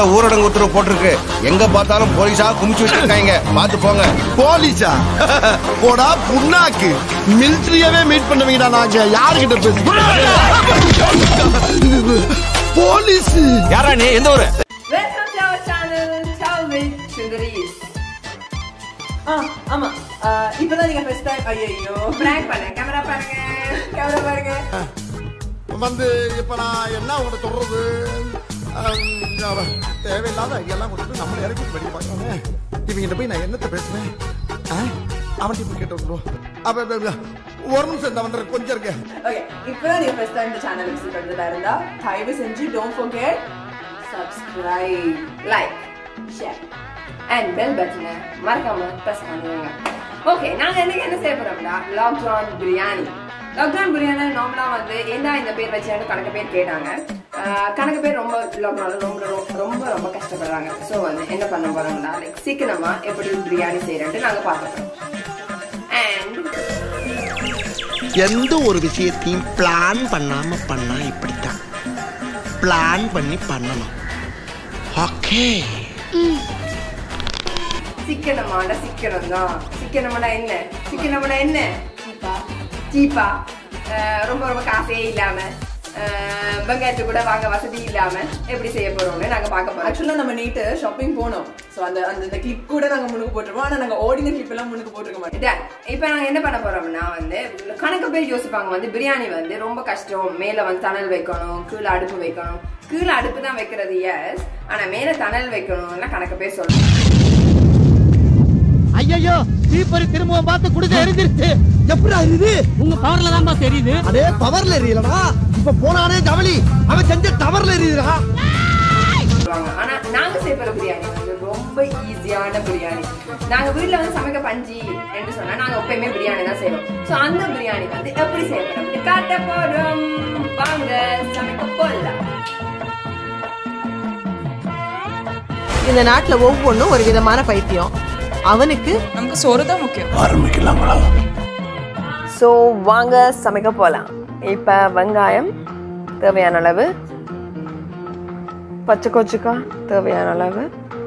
ஊரடங்கு உத்தரவு போட்டிருக்கு எங்க பார்த்தாலும் போலீஸா குமிச்சு வச்சிருக்காங்க பாத்து போங்க போலீஸா போடா புண்ணாக்கு மிலிட்டரியவே மீட் பண்ணுவீங்கடா நாங்க யாருகிட்ட பேசி போலீஸ் யாரா நீ எந்த ஊரு welcome to our channel tell with Sundaris ஆ ஆமா ஆ, இப்பதான் நீங்க ஃபர்ஸ்ட் டைம் ஐயோ பிராங்க் பண்ணேன் கேமரா பாருங்க கேமரா பாருங்க வந்து இப்ப நான் என்ன உங்கள்கிட்ட சொல்றது அம், அவ தேவையில்லாத ஐடியெல்லாம் கொடுத்து நம்மளை இறக்கி படிக்க பார்க்கணும் இவங்கிட்ட போய் நான் என்னத்த பேசுவேன் ஆ? அவன்கிட்ட போய் கேட்டு வந்துடுவோம் அப்ப அப்ப, அப்ப, ஒரு நிமிஷம் இந்த வந்துடுறேன் கொஞ்சம் இருக்க ஓகே இப்பதான் நீங்க ஃபர்ஸ்ட் டைம் இந்த சேனல் விசிட் பண்றதா இருந்தா தயவு செஞ்சு don't forget subscribe like share and bell பட்டனை மறக்காம ப்ரெஸ் பண்ணிடுங்க ஓகே நாங்க இன்னைக்கு என்ன செய்ய போறோம்னா லாக்டவுன் பிரியாணி லாக்டவுன் பிரியாணி நார்மலா வந்து என்ன இந்த பேர் வச்சான்னு கணக்கு பேர் கேட்டாங்க ஆஹ் கணக்கு பேர் ரொம்ப லாக்டவுன் ரொம்ப ரொம்ப ரொம்ப ரொம்ப கஷ்டப்படுறாங்க ஸோ வந்து என்ன பண்ண போறோம்னா லைக் சீக்கிரமா எப்படி பிரியாணி செய்யறேன்ட்டு நாங்க பார்க்க அண்ட் எந்த ஒரு விஷயத்தையும் பிளான் பண்ணாம பண்ணா இப்படித்தான் பிளான் பண்ணி பண்ணணும் ஓகே சிக்கனமாட சிக்கனம் தான் சிக்கனமாடா என்ன சிக்கனமாடா என்ன சீப்பா சீப்பா அஹ் ரொம்ப ரொம்ப காசே இல்லாம அஹ் வெங்காயத்தை கூட வாங்க வசதி இல்லாம எப்படி செய்ய போறோம்னு நாங்க பார்க்க போறோம் ஆக்சுவலா நம்ம நேத்து ஷாப்பிங் போனோம் சோ அந்த அந்த இந்த கிளிப் கூட நாங்க முன்னுக்கு போட்டுருவோம் ஆனா நாங்க ஓடின கிளிப் எல்லாம் முன்னுக்கு போட்டுருக்க மாட்டோம் இதான் இப்போ நாங்க என்ன பண்ண போறோம்னா வந்து கணக்கு பேர் யோசிப்பாங்க வந்து பிரியாணி வந்து ரொம்ப கஷ்டம் மேல வந்து தணல் வைக்கணும் கீழே அடுப்பு வைக்கணும் கீழே அடுப்பு தான் வைக்கிறது எஸ் ஆனா மேல தணல் வைக்கணும்னா கணக்கு பேர் சொல்லணும் ஐயோ தீப்பறி திரும்பவும் பார்த்து குடிசை எரிஞ்சிருச்சு எப்படா இது உங்க பவர்ல தான்பா தெரியுது அதே பவர்ல எரியலடா இப்ப போனானே ஜவளி அவன் செஞ்ச டவர்ல எரியுதுடா சொல்லுவாங்க ஆனா நாங்க செய்யற பிரியாணி வந்து ரொம்ப ஈஸியான பிரியாணி நாங்க வீட்ல வந்து சமைக்க பஞ்சி என்று சொன்னா நாங்க எப்பயுமே பிரியாணி தான் செய்வோம் சோ அந்த பிரியாணி வந்து எப்படி செய்யப்படும் காட்ட போறோம் வாங்க சமைக்க போடலாம் இந்த நாட்டுல ஒவ்வொன்றும் ஒரு விதமான பைத்தியம் அவனுக்கு நமக்கு சோறு தான் முக்கியம் ஸோ வாங்க சமைக்க போகலாம் இப்போ வெங்காயம் தேவையான அளவு பச்சை கொச்சுக்காய் தேவையான அளவு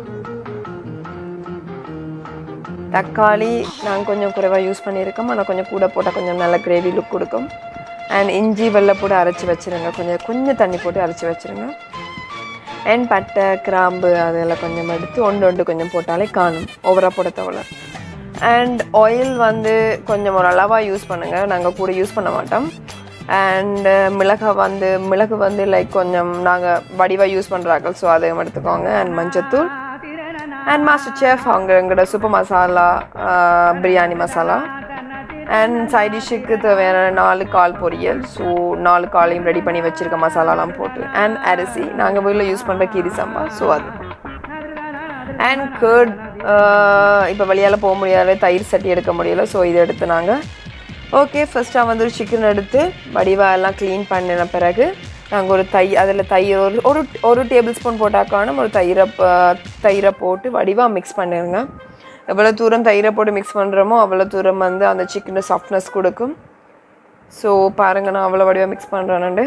தக்காளி நாங்கள் கொஞ்சம் குறைவாக யூஸ் பண்ணியிருக்கோம் ஆனால் கொஞ்சம் கூட போட்டால் கொஞ்சம் நல்ல கிரேவி லுக் கொடுக்கும் அண்ட் இஞ்சி வெள்ளைப்பூடு அரைச்சி வச்சுருங்க கொஞ்சம் கொஞ்சம் தண்ணி போட்டு அரைச்சி வச்சுருங்க அண்ட் பட்டை கிராம்பு அதெல்லாம் கொஞ்சம் எடுத்து ஒன்று ஒன்று கொஞ்சம் போட்டாலே காணும் ஓவராக போட தேவையில்ல அண்ட் ஆயில் வந்து கொஞ்சம் ஒரு அளவாக யூஸ் பண்ணுங்கள் நாங்கள் கூட யூஸ் பண்ண மாட்டோம் அண்ட் மிளகா வந்து மிளகு வந்து லைக் கொஞ்சம் நாங்கள் வடிவாக யூஸ் பண்ணுறாங்க ஸோ அதையும் எடுத்துக்கோங்க அண்ட் மஞ்சத்தூள் அண்ட் மாஸ்டர் செஃப் அவங்க எங்களோட சூப்பர் மசாலா ஆஹ், பிரியாணி மசாலா அண்ட் சைட் டிஷ்ஷுக்கு தேவையான நாலு கால் பொரியல் ஸோ நாலு காலையும் ரெடி பண்ணி வச்சுருக்க மசாலாலாம் போட்டு அண்ட் அரிசி நாங்கள் வீட்டில் யூஸ் பண்ணுற கீரி சம்பா ஸோ அது அண்ட் கேர்ட் இப்போ வழியால் போக முடியாது தயிர் சட்டி எடுக்க முடியல ஸோ இதை எடுத்து நாங்கள் ஓகே ஃபஸ்ட்டாக வந்து ஒரு சிக்கன் எடுத்து வடிவாக எல்லாம் க்ளீன் பண்ணின பிறகு நாங்கள் ஒரு தை அதில் தயிர் ஒரு ஒரு ஒரு டேபிள் ஸ்பூன் போட்டாக்கான ஒரு தயிரை ப- தயிரை போட்டு வடிவாக மிக்ஸ் பண்ணிடுங்க எவ்வளோ தூரம் தயிரை போட்டு மிக்ஸ் பண்ணுறோமோ அவ்வளோ தூரம் வந்து அந்த சிக்கனோட சாஃப்ட்னஸ் கொடுக்கும் ஸோ பாருங்க நான் அவ்வளோ வடிவாக மிக்ஸ் பண்ணுறேன்னு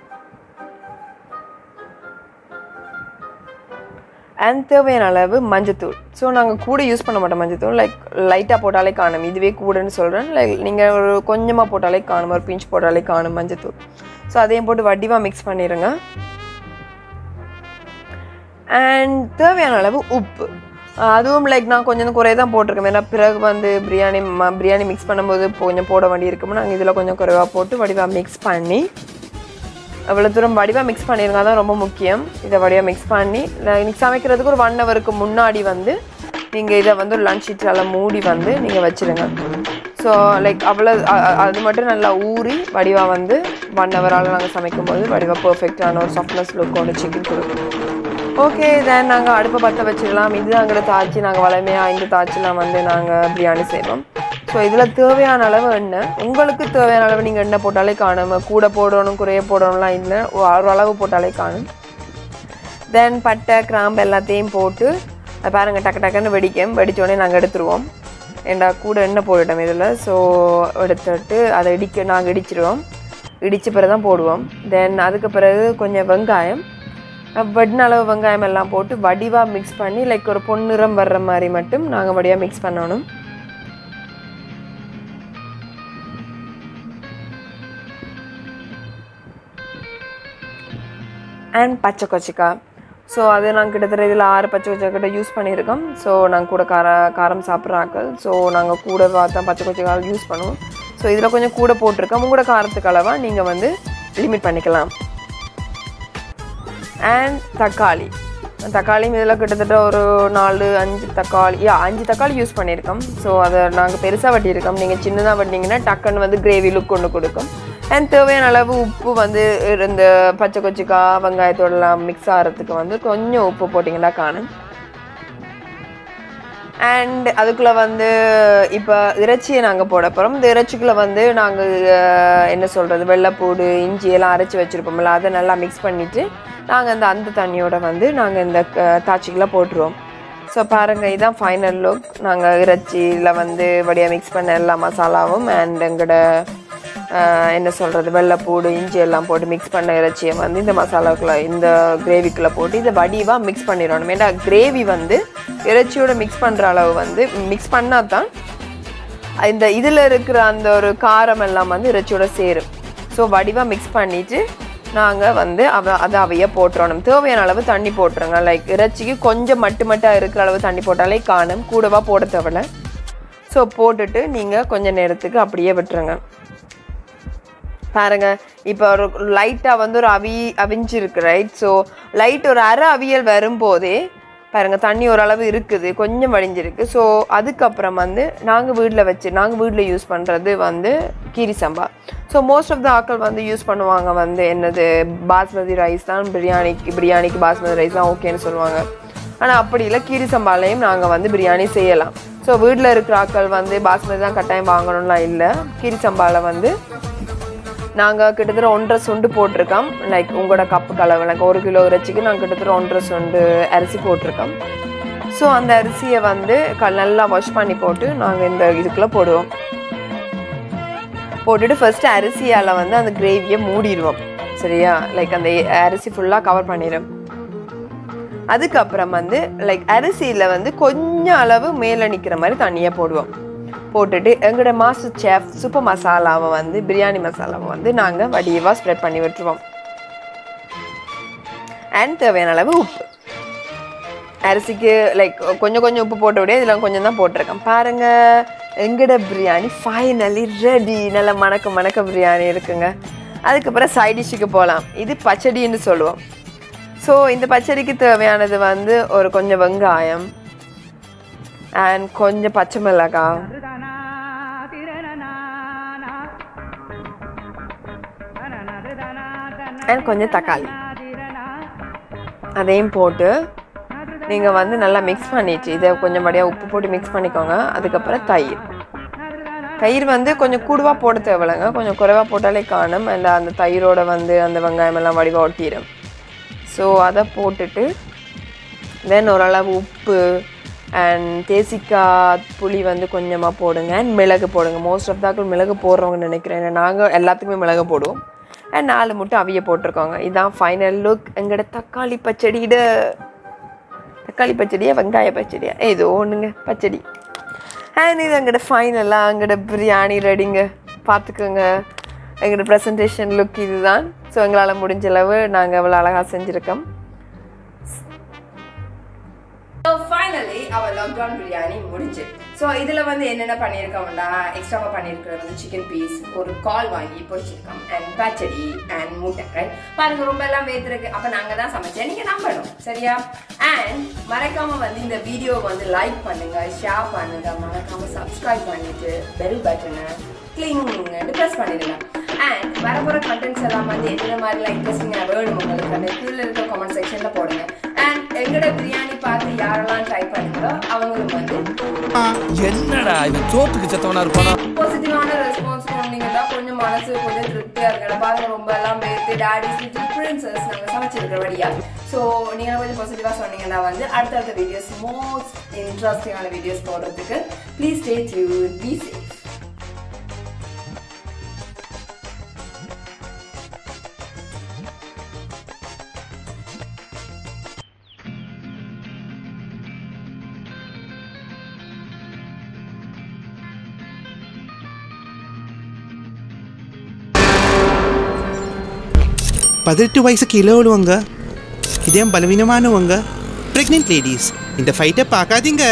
அண்ட் தேவையான அளவு மஞ்சத்தூள் ஸோ நாங்கள் கூட யூஸ் பண்ண மாட்டோம் மஞ்சத்தூள் லைக் லைட்டாக போட்டாலே காணும் இதுவே கூடன்னு சொல்கிறேன் லைக் நீங்கள் ஒரு கொஞ்சமாக போட்டாலே காணும் ஒரு பிஞ்ச் போட்டாலே காணும் மஞ்சத்தூள் ஸோ அதையும் போட்டு வடிவாக மிக்ஸ் பண்ணிடுங்க அண்ட் தேவையான அளவு உப்பு அஹ் அதுவும் லைக் நான் கொஞ்சம் குறைய தான் போட்டிருக்கேன் ஏன்னா பிறகு வந்து பிரியாணி ம- பிரியாணி மிக்ஸ் பண்ணும்போது கொஞ்சம் போட வேண்டி இருக்குமோ நாங்கள் இதில் கொஞ்சம் குறைவாக போட்டு வடிவாக மிக்ஸ் பண்ணி அவ்வளோ தூரம் வடிவாக மிக்ஸ் பண்ணிடுங்க அதான் ரொம்ப முக்கியம் இதை வடிவாக மிக்ஸ் பண்ணி இன்னைக்கு சமைக்கிறதுக்கு ஒரு ஒன் ஹவருக்கு முன்னாடி வந்து நீங்கள் இதை வந்து ஒரு லஞ்ச் ஷீட்டால் மூடி வந்து நீங்கள் வச்சிருங்க ஸோ லைக் அவ்வளோ அ- அ- அது மட்டும் நல்லா ஊறி வடிவாக வந்து ஒன் ஹவரால் நாங்கள் சமைக்கும்போது வடிவாக பர்ஃபெக்டான ஒரு சாஃப்ட்னஸ் லுக்கோட சிக்கன் கொடுக்கும் ஓகே தென் நாங்கள் அடுப்பை பற்ற வச்சிடலாம் இது அங்கே தாச்சி நாங்கள் வளமையாக இந்த தாச்சிலாம் வந்து நாங்கள் பிரியாணி செய்வோம் ஸோ இதில் தேவையான அளவு எண்ணெய் உங்களுக்கு தேவையான அளவு நீங்கள் எண்ணெய் போட்டாலே காணும் கூட போடணும் குறைய போடணும்லாம் இல்லை ஒரு அளவு போட்டாலே காணும் தென் பட்டை கிராம்பு எல்லாத்தையும் போட்டு அது பாருங்க டக்கு டக்குன்னு வெடிக்கும் வெடிச்ச உடனே நாங்கள் எடுத்துருவோம் ஏண்டா கூட எண்ணெய் போட்டுட்டோம் இதில் ஸோ எடுத்துட்டு அதை இடிக்க நாங்கள் இடிச்சிடுவோம் இடித்த பிறகு தான் போடுவோம் தென் அதுக்கு பிறகு கொஞ்சம் வெங்காயம் வடின அளவு வெங்காயம் எல்லாம் போட்டு வடிவாக மிக்ஸ் பண்ணி லைக் ஒரு பொன்னிறம் வர்ற மாதிரி மட்டும் நாங்கள் வடிவாக மிக்ஸ் பண்ணணும் அண்ட் பச்சை கொச்சிக்காய் ஸோ அது நாங்கள் கிட்டத்தட்ட இதில் ஆறு பச்சை கொச்சிக்காய் கிட்ட யூஸ் பண்ணியிருக்கோம் ஸோ நாங்கள் கூட கார காரம் சாப்பிட்ற ஆட்கள் ஸோ நாங்கள் கூட பார்த்தா பச்சை கொச்சிக்காய் யூஸ் பண்ணுவோம் ஸோ இதில் கொஞ்சம் கூட போட்டிருக்கோம் உங்களோட காரத்துக்கு அளவாக நீங்கள் வந்து லிமிட் பண்ணிக்கலாம் அண்ட் தக்காளி தக்காளியும் இதில் கிட்டத்தட்ட ஒரு நாலு அஞ்சு தக்காளி யா அஞ்சு தக்காளி யூஸ் பண்ணியிருக்கோம் ஸோ அதை நாங்கள் பெருசாக வட்டியிருக்கோம் நீங்கள் சின்னதாக வட்டினீங்கன்னா டக்குன்னு வந்து கிரேவி லுக் கொண்டு கொடுக்கும் அண்ட் தேவையான அளவு உப்பு வந்து இந்த பச்சை கொச்சிக்காய் வெங்காயத்தோடலாம் மிக்ஸ் ஆகிறதுக்கு வந்து கொஞ்சம் உப்பு போட்டிங்கன்னா காணும் அண்ட் அதுக்குள்ளே வந்து இப்போ இறைச்சியை நாங்கள் போட போகிறோம் இந்த இறைச்சிக்குள்ளே வந்து நாங்கள் என்ன சொல்கிறது வெள்ளைப்பூடு இஞ்சி எல்லாம் அரைச்சி வச்சுருப்போம்ல அதை நல்லா மிக்ஸ் பண்ணிவிட்டு நாங்கள் இந்த அந்த தண்ணியோட வந்து நாங்கள் இந்த தாச்சிக்குள்ளே போட்டுருவோம் ஸோ பாருங்கள் இதுதான் ஃபைனல் லுக் நாங்கள் இறைச்சியில் வந்து வடியாக மிக்ஸ் பண்ண எல்லா மசாலாவும் அண்ட் எங்களோட ஆஹ் என்ன சொல்கிறது வெள்ளைப்பூடு இஞ்சி எல்லாம் போட்டு மிக்ஸ் பண்ண இறைச்சியை வந்து இந்த மசாலாக்குள்ளே இந்த கிரேவிக்குள்ளே போட்டு இதை வடிவாக மிக்ஸ் பண்ணிடணும் ஏன்னா கிரேவி வந்து இறைச்சியோட மிக்ஸ் பண்ணுற அளவு வந்து மிக்ஸ் பண்ணால் தான் இந்த இதில் இருக்கிற அந்த ஒரு காரம் எல்லாம் வந்து இறைச்சியோட சேரும் ஸோ வடிவாக மிக்ஸ் பண்ணிவிட்டு நாங்கள் வந்து அவ அதை அவைய போட்டுறணும் தேவையான அளவு தண்ணி போட்டுருங்க லைக் இறைச்சிக்கு கொஞ்சம் மட்டு மட்டாக இருக்கிற அளவு தண்ணி போட்டாலே காணும் கூடவா போட தேவையில்ல ஸோ போட்டுட்டு நீங்கள் கொஞ்ச நேரத்துக்கு அப்படியே விட்டுருங்க பாருங்க இப்போ ஒரு லைட்டாக வந்து ஒரு அவி அவிஞ்சிருக்கு ரைட் ஸோ லைட் ஒரு அரை அவியல் வரும்போதே பாருங்க தண்ணி ஓரளவு இருக்குது கொஞ்சம் வடிஞ்சிருக்கு ஸோ அதுக்கப்புறம் வந்து நாங்கள் வீட்டில் வச்சு நாங்கள் வீட்டில் யூஸ் பண்ணுறது வந்து கீரி சம்பா ஸோ மோஸ்ட் ஆஃப் த ஆக்கள் வந்து யூஸ் பண்ணுவாங்க வந்து என்னது பாஸ்மதி ரைஸ் தான் பிரியாணிக்கு பிரியாணிக்கு பாஸ்மதி ரைஸ் தான் ஓகேன்னு சொல்லுவாங்க ஆனால் அப்படி இல்லை கீரி சம்பாலையும் நாங்கள் வந்து பிரியாணி செய்யலாம் ஸோ வீட்டில் இருக்கிற ஆட்கள் வந்து பாஸ்மதி தான் கட்டாயம் வாங்கணும்லாம் இல்லை கீரி சம்பாவில் வந்து நாங்கள் கிட்டத்தட்ட ஒன்றரை சுண்டு போட்டிருக்கோம் லைக் உங்களோட கப்பு கலவை லைக் ஒரு கிலோ இறைச்சிக்கு நாங்கள் கிட்டத்தட்ட ஒன்றரை சுண்டு அரிசி போட்டிருக்கோம் ஸோ அந்த அரிசியை வந்து க நல்லா வாஷ் பண்ணி போட்டு நாங்கள் இந்த இதுக்குள்ளே போடுவோம் போட்டுட்டு ஃபர்ஸ்ட் அரிசியால் வந்து அந்த கிரேவியை மூடிடுவோம் சரியா லைக் அந்த அரிசி ஃபுல்லாக கவர் பண்ணிடும் அதுக்கப்புறம் வந்து லைக் அரிசியில் வந்து கொஞ்சம் அளவு மேலே நிற்கிற மாதிரி தண்ணியாக போடுவோம் போட்டுட்டு எங்களோட மாஸ்டர் செஃப் சூப்பர் மசாலாவை வந்து பிரியாணி மசாலாவை வந்து நாங்கள் வடிவாக ஸ்ப்ரெட் பண்ணி விட்டுருவோம் அண்ட் தேவையான அளவு உப்பு அரிசிக்கு லைக் கொஞ்சம் கொஞ்சம் உப்பு போட்ட விட இதில் கொஞ்சம் தான் போட்டிருக்கேன் பாருங்க எங்கட பிரியாணி ஃபைனலி ரெடி நல்ல மணக்க மணக்க பிரியாணி இருக்குங்க அதுக்கப்புறம் சைட் டிஷ்ஷுக்கு போகலாம் இது பச்சடின்னு சொல்லுவோம் ஸோ இந்த பச்சடிக்கு தேவையானது வந்து ஒரு கொஞ்சம் வெங்காயம் அண்ட் கொஞ்சம் பச்சை மிளகாய் அண்ட் கொஞ்சம் தக்காளி அதையும் போட்டு நீங்கள் வந்து நல்லா மிக்ஸ் பண்ணிட்டு இதை கொஞ்சம் படியாக உப்பு போட்டு மிக்ஸ் பண்ணிக்கோங்க அதுக்கப்புறம் தயிர் தயிர் வந்து கொஞ்சம் கூடுவாக போட தேவையில்லைங்க கொஞ்சம் குறைவாக போட்டாலே காணும் அண்ட் அந்த தயிரோட வந்து அந்த வெங்காயம் எல்லாம் வடிவாக ஒட்டிடும் ஸோ அதை போட்டுட்டு தென் ஓரளவு உப்பு அண்ட் தேசிக்காய் புளி வந்து கொஞ்சமாக போடுங்க அண்ட் மிளகு போடுங்க மோஸ்ட் ஆஃப் தாக்கள் மிளகு போடுறவங்க நினைக்கிறேன் ஏன்னா நாங்கள் எல்லாத்துக்குமே மிளகு போடுவோம் அண்ட் நாலு முட்டை அவிய போட்டிருக்கோங்க இதான் ஃபைனல் லுக் எங்களோட தக்காளி பச்சடியிட தக்காளி பச்சடியா வெங்காய பச்சடியா ஏதோ ஒன்றுங்க பச்சடி அண்ட் இது எங்களோட ஃபைனலாக எங்களோட பிரியாணி ரெடிங்க பார்த்துக்கோங்க எங்களோட ப்ரெசன்டேஷன் லுக் இதுதான் ஸோ எங்களால் முடிஞ்ச அளவு நாங்கள் அவ்வளோ அழகாக செஞ்சுருக்கோம் so finally our lockdown biryani முடிஞ்சு ஸோ இதில் வந்து என்னென்ன பண்ணியிருக்கோம்னா எக்ஸ்ட்ராவாக பண்ணியிருக்கிறது வந்து சிக்கன் பீஸ் ஒரு கால் வாங்கி பொரிச்சிருக்கோம் அண்ட் பச்சடி அண்ட் முட்டை ரைட் பாருங்க ரொம்ப எல்லாம் வேத்துருக்கு அப்போ நாங்கள் தான் சமைச்சேன் நீங்கள் நம்பணும் சரியா அண்ட் மறக்காம வந்து இந்த வீடியோ வந்து லைக் பண்ணுங்க ஷேர் பண்ணுங்க மறக்காம சப்ஸ்கிரைப் பண்ணிட்டு பெல் பட்டனை கிளிங் ப்ரெஸ் பண்ணிடுங்க அண்ட் வரப்போகிற கண்டென்ட்ஸ் எல்லாம் வந்து என்னென்ன மாதிரி இன்ட்ரெஸ்டிங்காக வேணும் உங்களுக்கு அந்த கீழே இருக்க கமெண்ட் செக்ஷனில் போடுங்க அண்ட் எங்களோட பிரியாணி பார்த்து யாரெல்லாம் ட்ரை பண்ணுங்களோ அவங்களும் வந்து என்னடா இவன் சோத்துக்கு செத்தவனா இருப்பானா பாசிட்டிவான ரெஸ்பான்ஸ் பண்ணீங்கன்னா கொஞ்சம் மனசு கொஞ்சம் திருப்தியா இருக்கல பாருங்க ரொம்ப எல்லாம் பேத்து டாடிஸ் லிட்டில் பிரின்சஸ் நாங்க சமைச்சிருக்கிறபடியா ஸோ நீங்க கொஞ்சம் பாசிட்டிவா சொன்னீங்கன்னா வந்து அடுத்தடுத்த வீடியோஸ் மோஸ்ட் இன்ட்ரெஸ்டிங்கான வீடியோஸ் போடுறதுக்கு please stay tune be safe பதினெட்டு வயசு கீழே உள்ளவங்க இதே பலவீனமானவங்க பிரெக்னென்ட் லேடிஸ் இந்த ஃபைட்டை பார்க்காதீங்க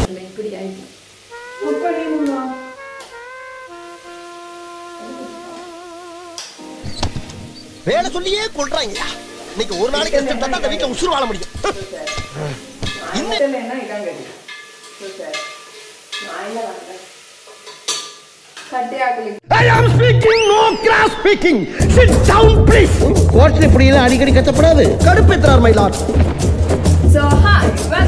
வேலை சொல்லியே கொள்றாங்க இன்னைக்கு ஒரு நாளைக்கு ரெஸ்ட் எடுத்தா தான் அந்த வீட்டுல உசுறு வாழ முடியும் ஹோட்டல்ல என்ன இடம் கிடைக்கும் சூப்பர் நான் இல்ல வரேன் கட்டியாக்களி I am speaking no cross speaking sit down please கோர்ட்ல இப்படி எல்லாம் அடிக்கடி கத்தப்படாது கடுப்பேத்துறார் மை லார்ட் So hi,